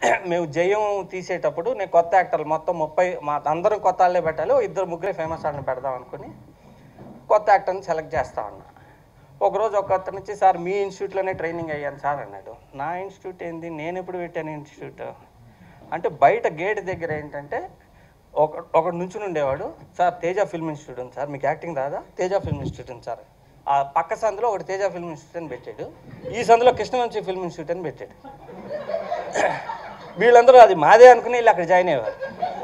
మేము జయం తీసేటప్పుడు నేను కొత్త యాక్టర్లు మొత్తం ముప్పై మా అందరం కొత్త వాళ్ళే పెట్టాలి ఓ ఇద్దరు ముగ్గురే ఫేమస్ వాళ్ళని పెడదాం అనుకుని కొత్త యాక్టర్ని సెలెక్ట్ చేస్తా ఉన్నా ఒకరోజు ఒక అతను వచ్చి సార్ మీ ఇన్స్టిట్యూట్లోనే ట్రైనింగ్ అయ్యాను సార్ అన్నాడు నా ఇన్స్టిట్యూట్ ఏంది నేను ఎప్పుడు పెట్టాను ఇన్స్టిట్యూట్ అంటే బయట గేట్ దగ్గర ఏంటంటే ఒక ఒకడు నుంచుని ఉండేవాడు సార్ తేజ ఫిల్మ్ ఇన్స్టిట్యూట్ ఉంది సార్ మీకు యాక్టింగ్ రాదా తేజ ఫిల్మ్ ఇన్స్టిట్యూట్ ఉంది సార్ ఆ పక్క సందులో ఒకటి తేజ ఫిల్మ్ ఇన్స్టిట్యూట్ అని పెట్టాడు ఈ సందులో కృష్ణవంశీ ఫిల్మ్ ఇన్స్టిట్యూట్ అని పెట్టాడు వీళ్ళందరూ అది మాదే అనుకుని వీళ్ళు అక్కడ జాయిన్ అయ్యేవారు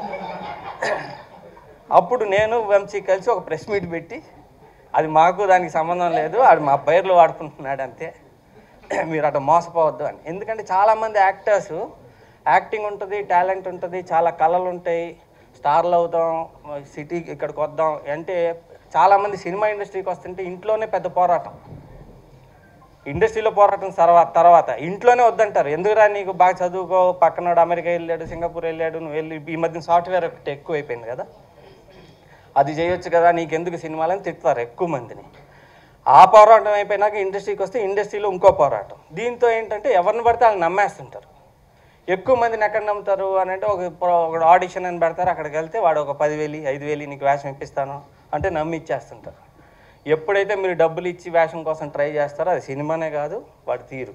అప్పుడు నేను వంశీ కలిసి ఒక ప్రెస్ మీట్ పెట్టి అది మాకు దానికి సంబంధం లేదు అది మా పైర్లు వాడుకుంటున్నాడు అంతే మీరు అట్లా మోసపోవద్దు అని ఎందుకంటే చాలామంది యాక్టర్స్ యాక్టింగ్ ఉంటుంది టాలెంట్ ఉంటుంది చాలా కళలు ఉంటాయి స్టార్లు అవుతాం సిటీకి ఇక్కడికి వద్దాం అంటే చాలామంది సినిమా ఇండస్ట్రీకి వస్తుంటే ఇంట్లోనే పెద్ద పోరాటం ఇండస్ట్రీలో పోరాటం తర్వాత తర్వాత ఇంట్లోనే వద్దంటారు ఎందుకురా నీకు బాగా చదువుకో పక్కనోడు అమెరికా వెళ్ళాడు సింగపూర్ వెళ్ళాడు నువ్వు వెళ్ళి ఈ మధ్య సాఫ్ట్వేర్ ఒకటి ఎక్కువ అయిపోయింది కదా అది చేయొచ్చు కదా నీకెందుకు సినిమాలని తిడతారు ఎక్కువ మందిని ఆ పోరాటం అయిపోయినాక ఇండస్ట్రీకి వస్తే ఇండస్ట్రీలో ఇంకో పోరాటం దీంతో ఏంటంటే ఎవరిని పడితే వాళ్ళు నమ్మేస్తుంటారు ఎక్కువ మందిని ఎక్కడ నమ్ముతారు అని అంటే ఒక ప్రో- ఒక ఆడిషన్ అని పెడతారు అక్కడికి వెళ్తే వాడు ఒక పదివేలు ఐదు వేలు నీకు వేషం ఇప్పిస్తాను అంటే నమ్మి ఇచ్చేస్తుంటారు ఎప్పుడైతే మీరు డబ్బులు ఇచ్చి వేషం కోసం ట్రై చేస్తారో అది సినిమానే కాదు వాడి తీరు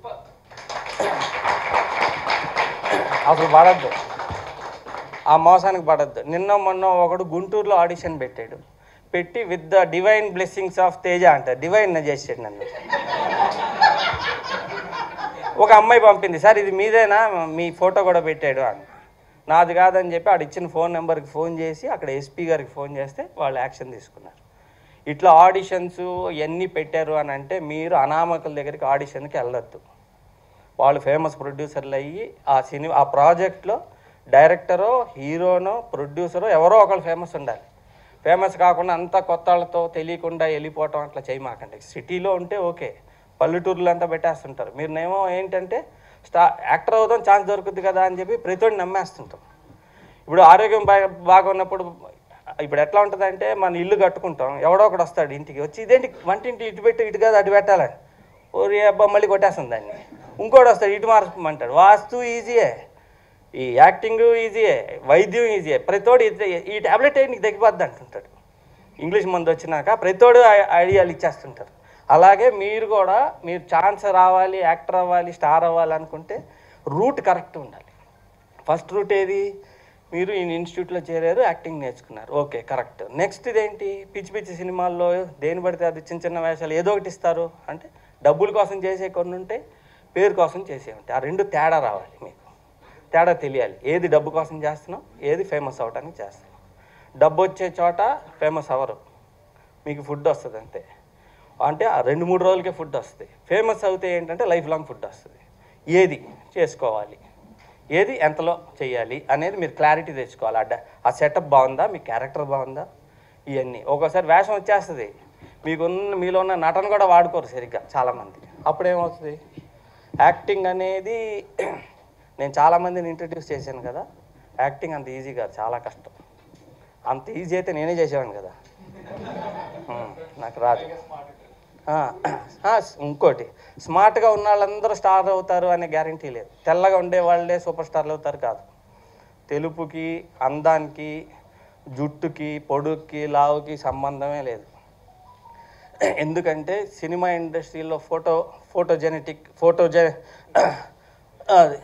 అసలు పడద్దు ఆ మోసానికి పడద్దు నిన్న మొన్న ఒకడు గుంటూరులో ఆడిషన్ పెట్టాడు పెట్టి with the divine blessings of Teja అంట డివైన్ చేసాడు నన్ను ఒక అమ్మాయి పంపింది సార్ ఇది మీదేనా మీ ఫోటో కూడా పెట్టాడు అని నాది కాదని చెప్పి ఆడు ఇచ్చిన ఫోన్ నెంబర్కి ఫోన్ చేసి అక్కడ ఎస్పీ గారికి ఫోన్ చేస్తే వాళ్ళు యాక్షన్ తీసుకున్నారు ఇట్లా ఆడిషన్స్ ఇవన్నీ పెట్టారు అని అంటే మీరు అనామకుల దగ్గరికి ఆడిషన్కి వెళ్ళొద్దు వాళ్ళు ఫేమస్ ప్రొడ్యూసర్లు అయ్యి ఆ సినిమా ఆ ప్రాజెక్ట్లో డైరెక్టరో హీరోనో ప్రొడ్యూసరో ఎవరో ఒకళ్ళు ఫేమస్ ఉండాలి ఫేమస్ కాకుండా అంతా కొత్త వాళ్ళతో తెలియకుండా వెళ్ళిపోవటం అట్లా చేయమాకండి సిటీలో ఉంటే ఓకే పల్లెటూరులో అంతా పెట్టేస్తుంటారు మీరునేమో ఏంటంటే స్టా యాక్టర్ అవుదాం ఛాన్స్ దొరుకుతుంది కదా అని చెప్పి ప్రతివాడిని నమ్మేస్తుంటాం ఇప్పుడు ఆరోగ్యం బాగా బాగున్నప్పుడు ఇప్పుడు ఎట్లా ఉంటుందంటే మన ఇల్లు కట్టుకుంటాం ఎవడో ఒకడు వస్తాడు ఇంటికి వచ్చి ఇదేంటి వంటింటి ఇటు పెట్టి ఇటు కాదు అటు పెట్టాలని ఓరి అబ్బా మళ్ళీ కొట్టేస్తుంది దాన్ని ఇంకోటి వస్తాడు ఇటు మార్చమంటాడు వాస్తు ఈజీయే ఈ యాక్టింగ్ ఈజీయే వైద్యం ఈజీయే ప్రతితోడు ఇది- ఈ టాబ్లెట్ నీకు తగ్గిపోద్ది అంటుంటాడు ఇంగ్లీష్ మందు వచ్చినాక ప్రతితోడు ఐ- ఐడియాలు ఇచ్చేస్తుంటారు అలాగే మీరు కూడా మీరు ఛాన్స్ రావాలి యాక్టర్ అవ్వాలి స్టార్ అవ్వాలి అనుకుంటే రూట్ కరెక్ట్ ఉండాలి ఫస్ట్ రూట్ ఏది మీరు ఈ ఇన్స్టిట్యూట్లో చేరారు యాక్టింగ్ నేర్చుకున్నారు ఓకే కరెక్ట్ నెక్స్ట్ ఇదేంటి పిచ్చి పిచ్చి సినిమాల్లో దేని పడితే అది చిన్న చిన్న వేషాలు ఏదో ఒకటి ఇస్తారు అంటే డబ్బుల కోసం చేసే కొన్ని ఉంటాయి పేరు కోసం చేసే ఉంటాయి ఆ రెండు తేడా రావాలి మీకు తేడా తెలియాలి ఏది డబ్బు కోసం చేస్తున్నాం ఏది ఫేమస్ అవ్వడానికి చేస్తున్నాం డబ్బు వచ్చే చోట ఫేమస్ అవ్వరు మీకు ఫుడ్ వస్తుంది అంతే అంటే ఆ రెండు మూడు రోజులకే ఫుడ్ వస్తుంది ఫేమస్ అవుతే ఏంటంటే లైఫ్ లాంగ్ ఫుడ్ వస్తుంది ఏది చేసుకోవాలి ఏది ఎంతలో చేయాలి అనేది మీరు క్లారిటీ తెచ్చుకోవాలి ఆ డ- ఆ సెటప్ బాగుందా మీ క్యారెక్టర్ బాగుందా ఇవన్నీ ఒక్కోసారి వేషం వచ్చేస్తుంది మీకున్న మీలో ఉన్న నటన కూడా వాడుకోరు సరిగ్గా చాలామంది అప్పుడేమవుతుంది యాక్టింగ్ అనేది నేను చాలామందిని ఇంట్రడ్యూస్ చేశాను కదా యాక్టింగ్ అంత ఈజీ కాదు చాలా కష్టం అంత ఈజీ అయితే నేనే చేసేవాడిని కదా ఉం, నాకు రాదు ఆ, ఆ, ఇంకోటి స్మార్ట్గా ఉన్న వాళ్ళందరూ స్టార్ అవుతారు అనే గ్యారంటీ లేదు తెల్లగా ఉండే వాళ్ళే సూపర్ స్టార్లు అవుతారు కాదు తెలుపుకి అందానికి జుట్టుకి పొడుక్కి లావుకి సంబంధమే లేదు ఎందుకంటే సినిమా ఇండస్ట్రీలో ఫోటో ఫోటోజెనెటిక్ ఫోటోజె అది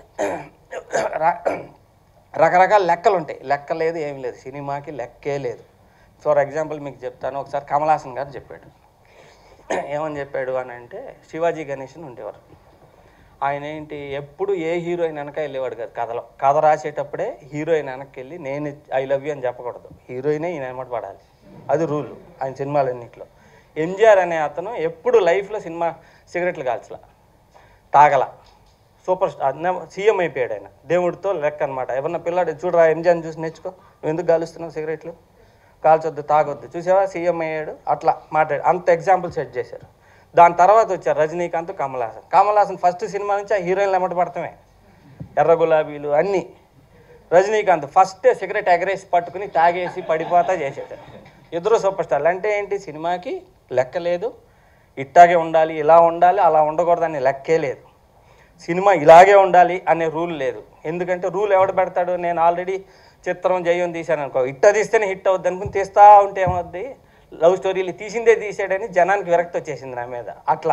ర- రకరకాల లెక్కలు ఉంటాయి లెక్క లేదు ఏం లేదు సినిమాకి లెక్కే లేదు ఫర్ ఎగ్జాంపుల్ మీకు చెప్తాను ఒకసారి కమల్ హాసన్ గారు చెప్పాడు ఏమని చెప్పాడు అని అంటే శివాజీ గణేషన్ ఉండేవారు ఆయన ఏంటి ఎప్పుడు ఏ హీరోయిన్ వెనక వెళ్ళేవాడు కాదు కథలో కథ రాసేటప్పుడే హీరోయిన్ వెనక్కి వెళ్ళి నేను ఐ లవ్ యూ అని చెప్పకూడదు హీరోయినే ఈయన వెనమాట పడాలి అది రూల్ ఆయన సినిమాలన్నింటిలో ఎంజిఆర్ అనే అతను ఎప్పుడు లైఫ్లో సినిమా సిగరెట్లు కాల్చలా తాగల సూపర్ స్టార్ సీఎం అయిపోయాడు ఆయన దేవుడితో లెక్క అనమాట ఎవరన్నా పిల్లాడు చూడరా ఎంజిఆర్ని చూసి నేర్చుకో నువ్వు ఎందుకు కాలుస్తున్నావు సిగరెట్లు కాల్చొద్దు తాగొద్దు చూసావా సీఎం అయ్యాడు అట్లా మాట్లాడు అంత ఎగ్జాంపుల్ సెట్ చేశారు దాని తర్వాత వచ్చారు రజనీకాంత్ కమల్ హాసన్ కమల్ హాసన్ ఫస్ట్ సినిమా నుంచి ఆ హీరోయిన్లు ఎమ్మట పడతామే ఎర్ర గులాబీలు అన్నీ రజనీకాంత్ ఫస్ట్ సిగరెట్ ఎగరేసి పట్టుకుని తాగేసి పడిపోతా చేసేది ఇద్దరు సూపర్ స్టార్లు అంటే ఏంటి సినిమాకి లెక్క లేదు ఇట్టాగే ఉండాలి ఇలా ఉండాలి అలా ఉండకూడదని లెక్కే లేదు సినిమా ఇలాగే ఉండాలి అనే రూల్ లేదు ఎందుకంటే రూల్ ఎవడు పెడతాడు నేను ఆల్రెడీ చిత్రం జయం తీశాను అనుకో ఇట్ట తీస్తేనే హిట్ అవుద్ది అనుకుని తీస్తా ఉంటే ఏమవుద్ది లవ్ స్టోరీలు తీసిందే తీసాడని జనానికి విరక్తి వచ్చేసింది నా మీద అట్లా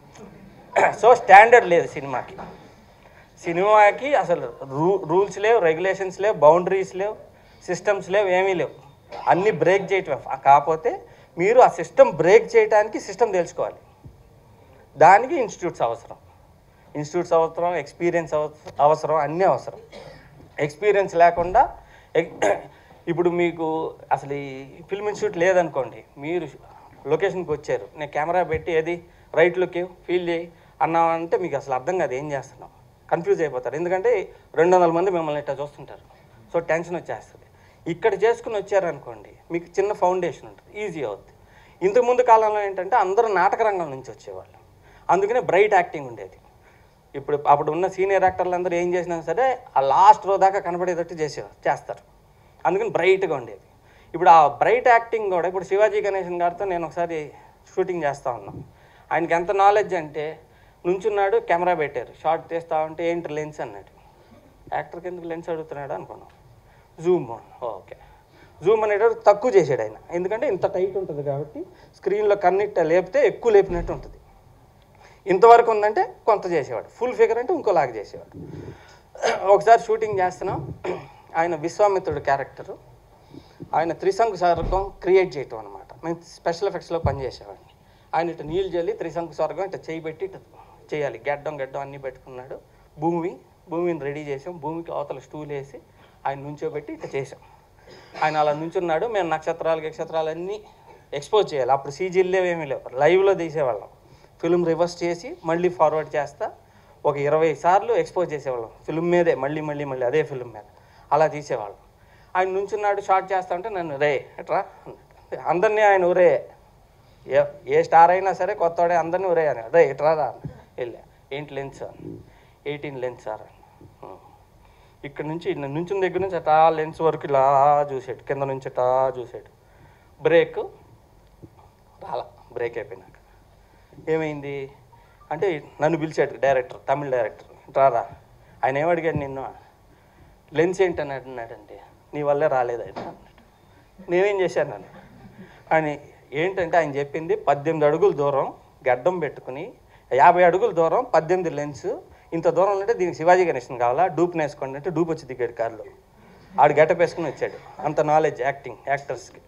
సో స్టాండర్డ్ లేదు సినిమాకి సినిమాకి అసలు రూ రూల్స్ లేవు రెగ్యులేషన్స్ లేవు బౌండరీస్ లేవు సిస్టమ్స్ లేవు ఏమీ లేవు అన్నీ బ్రేక్ చేయటం కాకపోతే మీరు ఆ సిస్టమ్ బ్రేక్ చేయడానికి సిస్టమ్ తెలుసుకోవాలి దానికి ఇన్స్టిట్యూట్స్ అవసరం ఇన్స్టిట్యూట్స్ అవసరం ఎక్స్పీరియన్స్ అవస- అవసరం అన్నీ అవసరం ఎక్స్పీరియన్స్ లేకుండా ఎక్- ఇప్పుడు మీకు అసలు ఈ ఫిల్మ్ ఇన్స్టిట్యూట్ లేదనుకోండి మీరు లొకేషన్కి వచ్చారు నేను కెమెరా పెట్టి ఏది రైట్ లుక్ ఫీల్ చేయి అన్నామంటే మీకు అసలు అర్థం కాదు ఏం చేస్తున్నాం కన్ఫ్యూజ్ అయిపోతారు ఎందుకంటే రెండు వందల మంది మిమ్మల్ని ఇట్లా చూస్తుంటారు సో టెన్షన్ వచ్చేస్తుంది ఇక్కడ చేసుకుని వచ్చారనుకోండి మీకు చిన్న ఫౌండేషన్ ఉంటుంది ఈజీ అవుతుంది ఇంతకుముందు కాలంలో ఏంటంటే అందరూ నాటక రంగం నుంచి వచ్చేవాళ్ళు అందుకనే బ్రైట్ యాక్టింగ్ ఉండేది ఇప్పుడు అప్పుడు ఉన్న సీనియర్ యాక్టర్లు అందరూ ఏం చేసినా సరే ఆ లాస్ట్ రో దాకా కనబడేటట్టు చేసేవారు చేస్తారు అందుకని బ్రైట్గా ఉండేది ఇప్పుడు ఆ బ్రైట్ యాక్టింగ్ కూడా ఇప్పుడు శివాజీ గణేశన్ గారితో నేను ఒకసారి షూటింగ్ చేస్తూ ఉన్నాం ఆయనకి ఎంత నాలెడ్జ్ అంటే నుంచున్నాడు కెమెరా పెట్టారు షార్ట్ తీస్తా ఉంటే ఏంటి లెన్స్ అన్నాడు యాక్టర్కి ఎందుకు లెన్స్ అడుగుతున్నాడు అనుకున్నాం జూమ్ ఓకే జూమ్ అనేటప్పుడు తక్కువ చేసాడు ఆయన ఎందుకంటే ఇంత టైట్ ఉంటుంది కాబట్టి స్క్రీన్లో కన్నిట్ట లేపితే ఎక్కువ లేపినట్టు ఉంటుంది ఇంతవరకు ఉందంటే కొంత చేసేవాడు ఫుల్ ఫిగర్ అంటే ఇంకోలాగా చేసేవాడు ఒకసారి షూటింగ్ చేస్తున్నాం ఆయన విశ్వామిత్రుడు క్యారెక్టరు ఆయన త్రిశంకు స్వర్గం క్రియేట్ చేయటం అనమాట మేము స్పెషల్ ఎఫెక్ట్స్లో పనిచేసేవాడిని ఆయన ఇటు నీళ్ళు జల్లి త్రిశంకు స్వర్గం ఇట్లా చేయి పెట్టి ఇటు చేయాలి గడ్డం గడ్డం అన్నీ పెట్టుకున్నాడు భూమి భూమిని రెడీ చేసాం భూమికి అవతల స్టూల్ వేసి ఆయన నుంచోబెట్టి ఇట్లా చేసాం ఆయన అలా నుంచున్నాడు మేము నక్షత్రాలు నక్షత్రాలు అన్నీ ఎక్స్పోజ్ చేయాలి అప్పుడు సీజీలు లేవు ఏమీ లేవు లైవ్లో తీసేవాళ్ళం ఫిల్మ్ రివర్స్ చేసి మళ్ళీ ఫార్వర్డ్ చేస్తా ఒక ఇరవై సార్లు ఎక్స్పోజ్ చేసేవాళ్ళం ఫిల్మ్ మీదే మళ్ళీ మళ్ళీ మళ్ళీ అదే ఫిల్మ్ మీద అలా తీసేవాళ్ళం ఆయన నుంచున్నాడు షార్ట్ చేస్తా ఉంటే నన్ను రే ఎట్రా అన్నాడు. అందరినీ ఆయన ఊరే ఏ ఏ స్టార్ అయినా సరే కొత్తవాడే అందరినీ ఊరే అని రే ఎట్రా రా అన్న. వెళ్ళా ఏంటి lens sir eighteen lens sir అన్న. "ఉం." ఇక్కడ నుంచి నేను నుంచిన దగ్గర నుంచి అటా లెన్స్ వరకు ఇలా చూసాడు కింద నుంచి అటా చూసాడు బ్రేక్ రాలా బ్రేక్ అయిపోయినాక ఏమైంది అంటే నన్ను పిలిచాడు డైరెక్టర్ తమిళ డైరెక్టర్ రారా ఆయన ఏమడిగాడు నిన్ను లెన్స్ ఏంటని అన్నాడంటే నీ వల్లే రాలేదు ఆయన అన్నాడు నేనేం చేశాను నన్ను అని ఏంటంటే ఆయన చెప్పింది పద్దెనిమిది అడుగుల దూరం గడ్డం పెట్టుకుని యాభై అడుగుల దూరం పద్దెనిమిది లెన్స్ ఇంత దూరం అంటే దీనికి శివాజీ గణేషన్ కావాలా డూప్ వేసుకోండి అంటే డూప్ వచ్చి దిగాడు కారులో ఆడు గెటప్ వేసుకుని వచ్చాడు అంత నాలెడ్జ్ యాక్టింగ్ యాక్టర్స్కి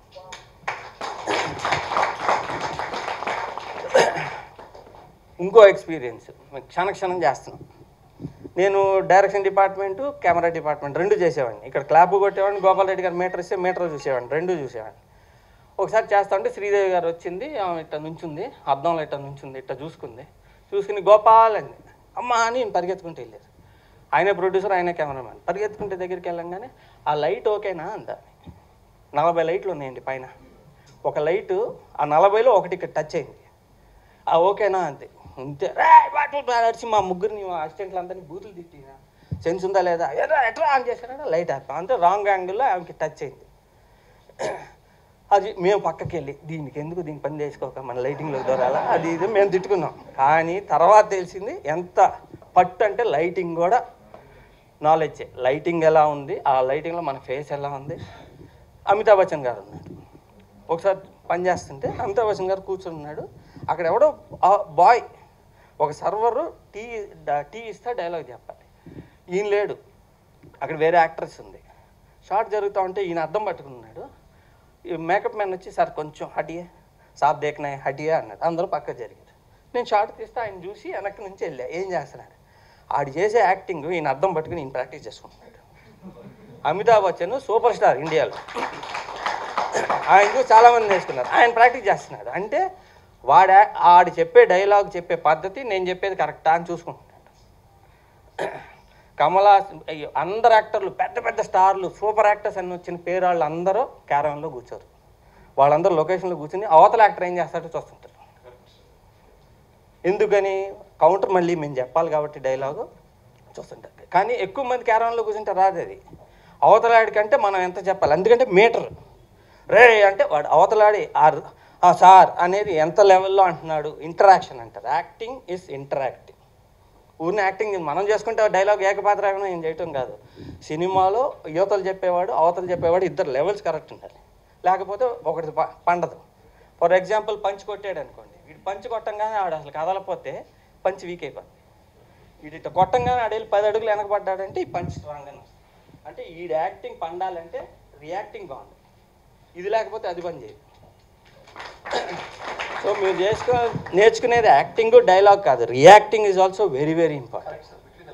ఇంకో ఎక్స్పీరియన్స్ మేము క్షణ క్షణం చేస్తున్నాం నేను డైరెక్షన్ డిపార్ట్మెంటు కెమెరా డిపార్ట్మెంట్ రెండు చేసేవాడిని ఇక్కడ క్లాప్ కొట్టేవాడిని గోపాల్ రెడ్డి గారు మీటర్ ఇస్తే మీటర్ చూసేవాడిని రెండు చూసేవాడిని ఒకసారి చేస్తా ఉంటే శ్రీదేవి గారు వచ్చింది ఆమె ఇట్ట నుంచుంది అద్దంలో ఇట్ట నుంచుంది ఇట్ట చూసుకుంది చూసుకుని గోపాల్ అంది అమ్మా అని నేను పరిగెత్తుకుంటూ వెళ్ళారు ఆయన ప్రొడ్యూసర్ ఆయన కెమెరామ్యాన్ పరిగెత్తుకుంటే దగ్గరికి వెళ్ళంగానే ఆ లైట్ ఓకేనా అందా నలభై లైట్లు ఉన్నాయండి పైన ఒక లైటు ఆ నలభైలో ఒకటి ఇక్కడ టచ్ అయింది ఆ ఓకేనా అంతే అంతే రే వాటి నడిచి మా ముగ్గురిని మా అసిస్టెంట్లు అందరినీ బూతులు తిట్టినా సెన్స్ ఉందా లేదా ఎట్రా ఎట్రా ఆన్ చేశారా లైట్ ఆపా అంటే రాంగ్ యాంగిల్లో ఆమెకి టచ్ అయింది అది మేము పక్కకి వెళ్ళి దీనికి ఎందుకు దీని పని చేసుకోక మన లైటింగ్లో దొరాలా అది ఇది మేము తిట్టుకున్నాం కానీ తర్వాత తెలిసింది ఎంత పట్టు అంటే లైటింగ్ కూడా నాలెడ్జ్ లైటింగ్ ఎలా ఉంది ఆ లైటింగ్లో మన ఫేస్ ఎలా ఉంది అమితాబ్ బచ్చన్ గారు ఉన్నాడు ఒకసారి పని చేస్తుంటే అమితాబ్ బచ్చన్ గారు కూర్చొని ఉన్నాడు అక్కడ ఎవడో బాయ్ ఒక సర్వరు టీ డ- టీ ఇస్తే డైలాగ్ చెప్పాలి ఈయన లేడు అక్కడ వేరే యాక్ట్రెస్ ఉంది షార్ట్ జరుగుతూ ఉంటే ఈయన అద్దం పట్టుకున్నాడు ఈ మేకప్ మ్యాన్ వచ్చి సార్ కొంచెం హటియే సాబ్ దేకనా హటియే అన్నాడు అందరూ పక్క జరిగారు నేను షార్ట్ తీస్తే ఆయన చూసి వెనక్కి నుంచి వెళ్ళా ఏం చేస్తున్నాడు ఆడు చేసే యాక్టింగ్ ఈయన అద్దం పట్టుకుని ఈయన ప్రాక్టీస్ చేసుకుంటున్నాడు అమితాబ్ బచ్చన్ సూపర్ స్టార్ ఇండియాలో ఆయనకు చాలామంది నేర్చుకున్నారు ఆయన ప్రాక్టీస్ చేస్తున్నాడు అంటే వాడ ఆడు చెప్పే డైలాగ్ చెప్పే పద్ధతి నేను చెప్పేది కరెక్టా అని చూసుకుంటున్నాడు కమలా అయ్యో, అందరు యాక్టర్లు పెద్ద పెద్ద స్టార్లు సూపర్ యాక్టర్స్ అని వచ్చిన పేరు వాళ్ళు అందరూ క్యారవన్లో కూర్చోరు వాళ్ళందరూ లొకేషన్లో కూర్చుని అవతల యాక్టర్ ఏం చేస్తాడో చూస్తుంటారు ఎందుకని కౌంటర్ మళ్ళీ మేము చెప్పాలి కాబట్టి డైలాగు చూస్తుంటారు కానీ ఎక్కువ మంది క్యారవన్లో కూర్చుంటే రాదు అది అవతలాడికంటే మనం ఎంత చెప్పాలి ఎందుకంటే మీటర్ రే అంటే వాడు అవతలాడి ఆర్ ఆ సార్ అనేది ఎంత లెవెల్లో అంటున్నాడు ఇంటరాక్షన్ అంటారు యాక్టింగ్ ఇస్ ఇంటరాక్టింగ్ ఊరిని యాక్టింగ్ మనం చేసుకుంటే డైలాగ్ ఏకపాత్రాభినయం ఏం చేయటం కాదు సినిమాలో యువతలు చెప్పేవాడు అవతలు చెప్పేవాడు ఇద్దరు లెవెల్స్ కరెక్ట్ ఉండాలి లేకపోతే ఒకటి ప- పండదు ఫర్ ఎగ్జాంపుల్ పంచ్ కొట్టాడు అనుకోండి వీడు పంచ్ కొట్టంగానే ఆడు అసలు కదలపోతే పంచ్ వీక్ అయిపోతుంది వీడి ఇట్లా కొట్టంగానే ఆడు వెళ్ళి పది అడుగులు వెనకబడ్డాడంటే ఈ పంచ్ స్ట్రాంగ్ అని వస్తుంది అంటే ఈ యాక్టింగ్ పండాలంటే రియాక్టింగ్ బాగుంది ఇది లేకపోతే అది పని చేయదు సో మీరు చేసుకో నేర్చుకునేది యాక్టింగ్ డైలాగ్ కాదు reacting is also very very important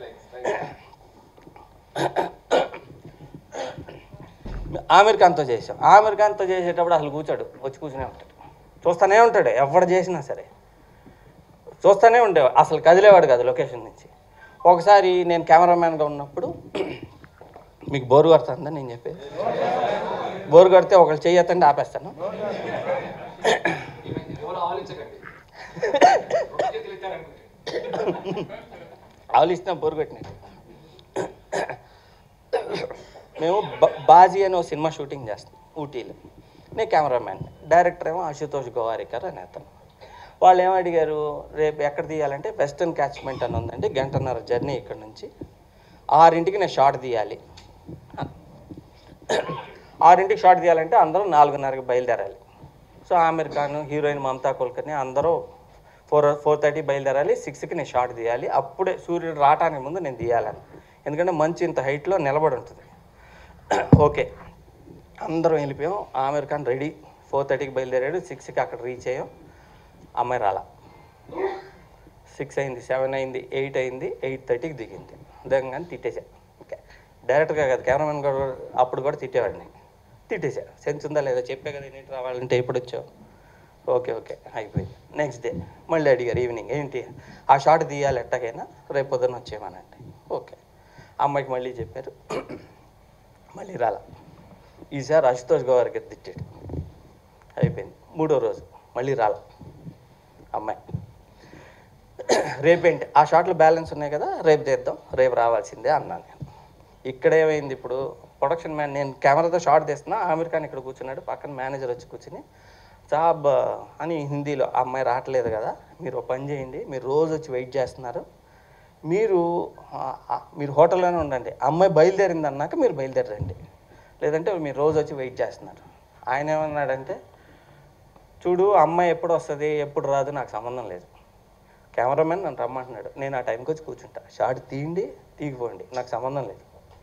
Aamir ఖాన్తో చేసాం ఆమిర్ ఖాన్తో చేసేటప్పుడు అసలు కూర్చోడు వచ్చి కూర్చునే ఉంటాడు చూస్తూనే ఉంటాడు ఎవడు చేసినా సరే చూస్తూనే ఉండేవాడు అసలు కదిలేవాడు కాదు లొకేషన్ నుంచి ఒకసారి నేను కెమెరామ్యాన్గా ఉన్నప్పుడు మీకు బోరు కొడుతుందా నేను చెప్పేది బోరు కొడితే ఒకళ్ళు చెయ్యొద్దండి ఆపేస్తాను ఎవరు ఆలోచించకండి రెండు చేతులు ఎత్తారనుకుంటే ఆవలిస్తున్నా బోరు కొట్టినట్టు మేము బ- బాజీ అనే ఒక సినిమా షూటింగ్ చేస్తాం ఊటీలో నేను కెమెరామ్యాన్ డైరెక్టర్ ఏమో అశుతోష్ గోవారికర్ అని అతను వాళ్ళు ఏం అడిగారు రేపు ఎక్కడ తీయాలంటే వెస్టర్న్ క్యాచ్మెంట్ అని ఉందండి గంటన్నర జర్నీ ఇక్కడ నుంచి ఆరింటికి నేను షార్ట్ తీయాలి ఆరింటికి షార్ట్ తీయాలంటే అందరూ నాలుగున్నరకి బయలుదేరాలి సో ఆమిర్ ఖాన్ హీరోయిన్ మమతా కుల్కర్ని అందరూ ఫోర్ ఫోర్ థర్టీ బయలుదేరాలి సిక్స్కి నేను షార్ట్ తీయాలి అప్పుడే సూర్యుడు రావటానికి ముందు నేను తీయాలని ఎందుకంటే మంచి ఇంత హైట్లో నిలబడి ఉంటుంది ఓకే అందరం వెళ్ళిపోయాం ఆమిర్ ఖాన్ రెడీ ఫోర్ థర్టీకి బయలుదేరాడు సిక్స్కి అక్కడ రీచ్ అయ్యాం అమ్మాయి రాలా సిక్స్ అయింది సెవెన్ అయింది ఎయిట్ అయింది ఎయిట్ థర్టీకి దిగింది దిగంగానే తిట్టేశా ఓకే డైరెక్ట్గా కాదు కెమెరామెన్ కూడా అప్పుడు కూడా తిట్టేవాడిని తిట్టేశా సెన్స్ ఉందా లేదా చెప్పే కదా ఏంటి రావాలంటే ఎప్పుడు వచ్చావు ఓకే ఓకే అయిపోయింది నెక్స్ట్ డే మళ్ళీ అడిగారు ఈవినింగ్ ఏంటి ఆ షాట్ తీయాలి ఎట్టకైనా రేపు పొద్దున్న వచ్చేయమనంటే ఓకే అమ్మాయికి మళ్ళీ చెప్పారు మళ్ళీ రాలా ఈసారి అశుతోష్ గోవారికి తిట్టాడు అయిపోయింది మూడో రోజు మళ్ళీ రాలా అమ్మాయి రేపేంటి ఆ షాట్లు బ్యాలెన్స్ ఉన్నాయి కదా రేపు చేద్దాం రేపు రావాల్సిందే అన్నాను నేను ఇక్కడ ఏమైంది ఇప్పుడు ప్రొడక్షన్ మ్యాన్ నేను కెమెరాతో షాట్ తీస్తున్నా ఆమిర్ ఖాన్ ఇక్కడ కూర్చున్నాడు పక్కన మేనేజర్ వచ్చి కూర్చుని సాబ్ అని హిందీలో "ఆ అమ్మాయి రావట్లేదు కదా మీరు ఒక పని చేయండి మీరు రోజు వచ్చి వెయిట్ చేస్తున్నారు మీరు ఆ, ఆ, మీరు హోటల్లోనే ఉండండి అమ్మాయి బయలుదేరింది అన్నాక మీరు బయలుదేరండి లేదంటే మీరు రోజు వచ్చి వెయిట్ చేస్తున్నారు ఆయన ఏమన్నాడంటే చూడు అమ్మాయి ఎప్పుడు వస్తుంది ఎప్పుడు రాదు నాకు సంబంధం లేదు కెమెరామెన్ నన్ను రమ్మంటున్నాడు నేను ఆ టైంకి వచ్చి కూర్చుంటా షార్ట్ తీయండి తీగిపోండి నాకు సంబంధం లేదు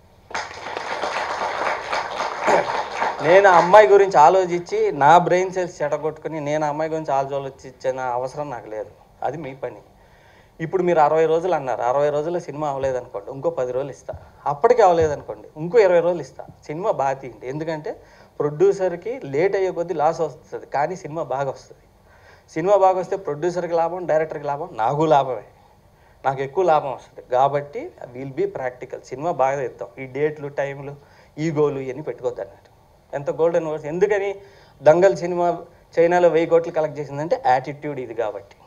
నేను ఆ అమ్మాయి గురించి ఆలోచించి నా బ్రెయిన్ సెల్స్ చెడగొట్టుకుని నేను ఆ అమ్మాయి గురించి ఆలోచించిన అవసరం నాకు లేదు అది మీ పని ఇప్పుడు మీరు అరవై రోజులు అన్నారు అరవై రోజుల్లో సినిమా అవ్వలేదు అనుకోండి ఇంకో పది రోజులు ఇస్తా అప్పటికి అవ్వలేదు అనుకోండి ఇంకో ఇరవై రోజులు ఇస్తా సినిమా బాగా తీయండి ఎందుకంటే ప్రొడ్యూసర్కి లేట్ అయ్యే కొద్దీ లాస్ వస్తుంది కానీ సినిమా బాగా వస్తుంది సినిమా బాగా వస్తే ప్రొడ్యూసర్కి లాభం డైరెక్టర్కి లాభం నాకు లాభమే నాకు ఎక్కువ లాభం వస్తుంది కాబట్టి విల్ బీ ప్రాక్టికల్ సినిమా బాగా తీద్దాం ఈ డేట్లు టైంలు ఈ గోలు ఇవన్నీ పెట్టుకోవద్దు అన్నట్టు ఎంత గోల్డెన్ వర్డ్స్ ఎందుకని దంగల్ సినిమా చైనాలో వెయ్యి కోట్లు కలెక్ట్ చేసిందంటే యాటిట్యూడ్ ఇది కాబట్టి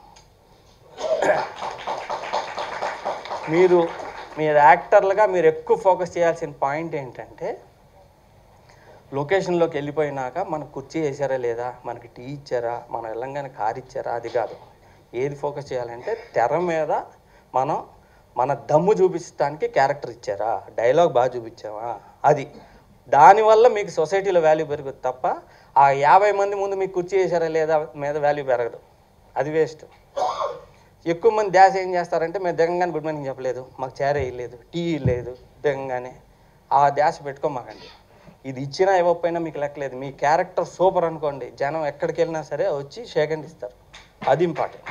మీరు మీరు యాక్టర్లుగా మీరు ఎక్కువ ఫోకస్ చేయాల్సిన పాయింట్ ఏంటంటే లొకేషన్లోకి వెళ్ళిపోయినాక మనకు కుర్చీ వేసారా లేదా మనకి టీ ఇచ్చారా మనం వెళ్ళంగానే కార్ ఇచ్చారా అది కాదు ఏది ఫోకస్ చేయాలంటే తెర మీద మనం మన దమ్ము చూపించడానికి క్యారెక్టర్ ఇచ్చారా డైలాగ్ బాగా చూపించామా అది దానివల్ల మీకు సొసైటీలో వాల్యూ పెరుగుతుంది తప్ప ఆ యాభై మంది ముందు మీకు కుర్చీ వేసారా లేదా మీద వాల్యూ పెరగదు అది వేస్ట్ ఎక్కువ మంది ధ్యాస ఏం చేస్తారంటే మేము దిగంగానే గుడ్ మార్నింగ్ చెప్పలేదు మాకు చేర వేయలేదు టీ లేదు దిగంగానే ఆ ధ్యాస పెట్టుకోమాకండి ఇది ఇచ్చినా ఇవ్వకపోయినా మీకు లెక్కలేదు మీ క్యారెక్టర్ సూపర్ అనుకోండి జనం ఎక్కడికి వెళ్ళినా సరే వచ్చి షేకండ్ ఇస్తారు అది ఇంపార్టెంట్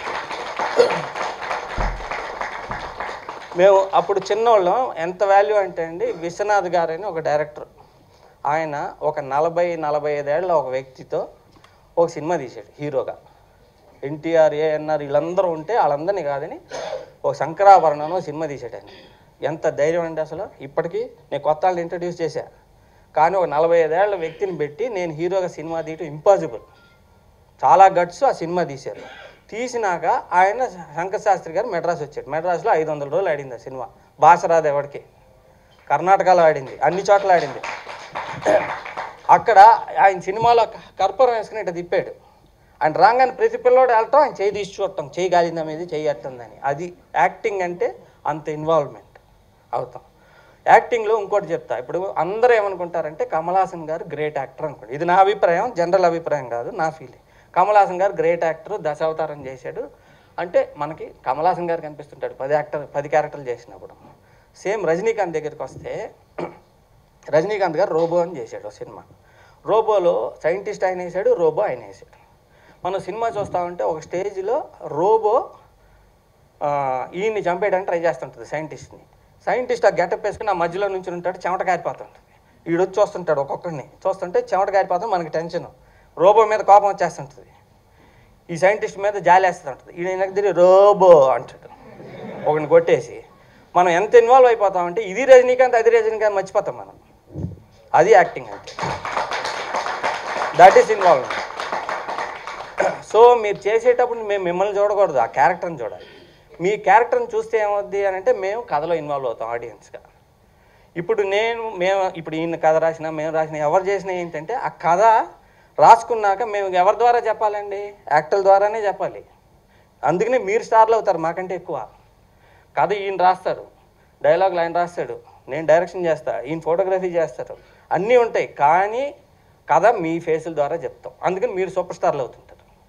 మేము అప్పుడు చిన్నోళ్ళం ఎంత వాల్యూ అంటే అండి విశ్వనాథ్ గారు అని ఒక డైరెక్టర్ ఆయన ఒక నలభై నలభై ఐదేళ్ల ఒక వ్యక్తితో ఒక సినిమా తీశాడు హీరోగా ఎన్టీఆర్ ఏఎన్ఆర్ వీళ్ళందరూ ఉంటే వాళ్ళందరినీ కాదని ఒక శంకరాభరణం సినిమా తీసాడు ఆయన ఎంత ధైర్యం అండి అసలు ఇప్పటికీ నేను కొత్త వాళ్ళని ఇంట్రడ్యూస్ చేశా కానీ ఒక నలభై ఐదేళ్ల వ్యక్తిని పెట్టి నేను హీరోగా సినిమా తీయటం ఇంపాసిబుల్ చాలా గట్స్ ఆ సినిమా తీశారు తీసినాక ఆయన శంకర్ శాస్త్రి గారు మెడ్రాస్ వచ్చాడు మెడ్రాస్లో ఐదు వందల రోజులు ఆడింది ఆ సినిమా భాష రాదు ఎవరికి కర్ణాటకలో ఆడింది అన్ని చోట్ల ఆడింది అక్కడ ఆయన సినిమాలో క- కర్పూరం వేసుకుని ఇట్లా తిప్పాడు ఆయన రాగానే ప్రతి పిల్లోడు వెళ్ళటం ఆయన చేయి తీసి చూడటం చేయి గాలిందా మీద చేయి ఎట్టుందని అది యాక్టింగ్ అంటే అంత ఇన్వాల్వ్మెంట్ అవుతాం యాక్టింగ్లో ఇంకోటి చెప్తా ఇప్పుడు అందరూ ఏమనుకుంటారంటే కమల్ హాసన్ గారు గ్రేట్ యాక్టర్ అనుకోండి ఇది నా అభిప్రాయం జనరల్ అభిప్రాయం కాదు నా ఫీలింగ్ కమల్ హాసన్ గారు గ్రేట్ యాక్టర్ దశావతారం చేశాడు అంటే మనకి కమల్ హాసన్ గారు కనిపిస్తుంటాడు పది యాక్టర్ పది క్యారెక్టర్లు చేసినప్పుడు సేమ్ రజనీకాంత్ దగ్గరికి వస్తే రజనీకాంత్ గారు రోబో అని చేశాడు ఒక సినిమా రోబోలో సైంటిస్ట్ ఆయన వేసాడు రోబో ఆయన వేసాడు మనం సినిమా చూస్తా ఉంటే ఒక స్టేజ్లో రోబో ఆ, ఈయన్ని చంపేయడానికి ట్రై చేస్తుంటుంది సైంటిస్ట్ని సైంటిస్ట్ ఆ గెటప్ వేసుకుని ఆ మధ్యలో నుంచి ఉంటాడు చెమట కారిపోతుంటుంది ఈడొచ్చి చూస్తుంటాడు ఒక్కొక్కడిని చూస్తుంటే చెమట కారిపోతుంది మనకి టెన్షన్ రోబో మీద కోపం వచ్చేస్తుంటుంది ఈ సైంటిస్ట్ మీద జాలి వేస్తుంటుంది ఈయన వెనక్కి తిరిగి రోబో అంటాడు ఒకరిని కొట్టేసి మనం ఎంత ఇన్వాల్వ్ అయిపోతామంటే ఇది రజనీకాంత్ అది రజనీకాంత్ మర్చిపోతాం మనం అది యాక్టింగ్ అంటే దట్ ఈస్ ఇన్వాల్వ్మెంట్ సో మీరు చేసేటప్పుడు మేము మిమ్మల్ని చూడకూడదు ఆ క్యారెక్టర్ని చూడాలి మీ క్యారెక్టర్ని చూస్తే ఏమవుద్ది అని అంటే మేము కథలో ఇన్వాల్వ్ అవుతాం ఆడియన్స్గా ఇప్పుడు నేను మేము ఇప్పుడు ఈయన కథ రాసినా మేము రాసిన ఎవరు చేసినా ఏంటంటే ఆ కథ రాసుకున్నాక మేము ఎవరి ద్వారా చెప్పాలండి యాక్టర్ల ద్వారానే చెప్పాలి అందుకనే మీరు స్టార్లు అవుతారు మాకంటే ఎక్కువ కథ ఈయన రాస్తారు డైలాగులు ఆయన రాస్తాడు నేను డైరెక్షన్ చేస్తా ఈయన ఫోటోగ్రఫీ చేస్తారు అన్నీ ఉంటాయి కానీ కథ మీ ఫేసుల ద్వారా చెప్తాం అందుకని మీరు సూపర్ స్టార్లు అవుతుంటారు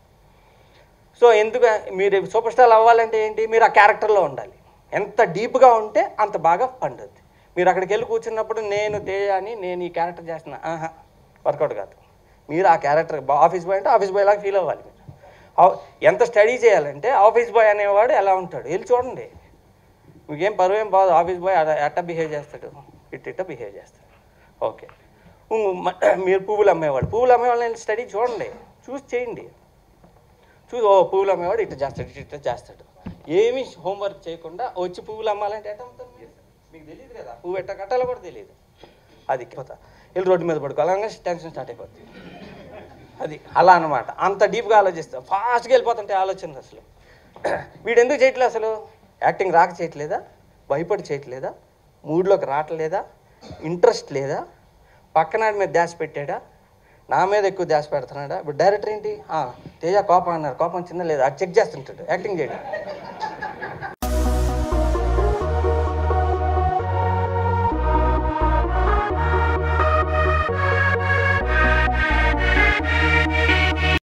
సో ఎందుకు మీరు సూపర్ స్టార్ అవ్వాలంటే ఏంటి మీరు ఆ క్యారెక్టర్లో ఉండాలి ఎంత డీప్గా ఉంటే అంత బాగా పండుద్ది మీరు అక్కడికి వెళ్ళి కూర్చున్నప్పుడు నేను తేజ అని నేను ఈ క్యారెక్టర్ చేస్తున్నా ఆహా వర్కౌట్ కాదు మీరు ఆ క్యారెక్టర్ ఆఫీస్ బాయ్ అంటే ఆఫీస్ బాయ్ లాగా ఫీల్ అవ్వాలి మీరు ఆ- ఎంత స్టడీ చేయాలంటే ఆఫీస్ బాయ్ అనేవాడు ఎలా ఉంటాడు వెళ్ళి చూడండి మీకేం పరువు ఏం బాదు ఆఫీస్ బాయ్ అట- ఎట్ట బిహేవ్ చేస్తాడు ఇట్ ఇట్ట బిహేవ్ చేస్తాడు ఓకే ఉమ్, మ- మీరు పువ్వులు అమ్మేవాడు పువ్వులు అమ్మేవాళ్ళని స్టడీ చూడండి చూసి చేయండి చూసి ఓ పువ్వులు అమ్మేవాడు ఇట్లా చేస్తాడు ఇట్లా ఇట్లా చేస్తాడు ఏమీ హోంవర్క్ చేయకుండా వచ్చి పువ్వులు అమ్మాలంటే ఎట్ట అమ్ముతారు మీరు మీకు తెలియదు కదా పువ్వు ఎట్ట కట్టాలో కూడా తెలియదు అది పోతా వెళ్ళి రోడ్డు మీద పడుకోవాలి టెన్షన్ స్టార్ట్ అయిపోతుంది అది అలా అన్నమాట అంత డీప్గా ఆలోచిస్తాం ఫాస్ట్గా వెళ్ళిపోతుంటే ఆలోచన అసలు వీడు ఎందుకు చేయట్లేదు అసలు యాక్టింగ్ రాక చేయట్లేదా భయపడి చేయట్లేదా మూడ్లోకి రావట్లేదా ఇంట్రెస్ట్ లేదా పక్కనాడి మీద ధ్యాస పెట్టాడా నా మీద ఎక్కువ ధ్యాస పెడుతున్నాడా ఇప్పుడు డైరెక్టర్ ఏంటి ఆ, తేజ కోపం అన్నారు కోపం వచ్చిందా లేదా అది చెక్ చేస్తుంటాడు యాక్టింగ్ చేయడం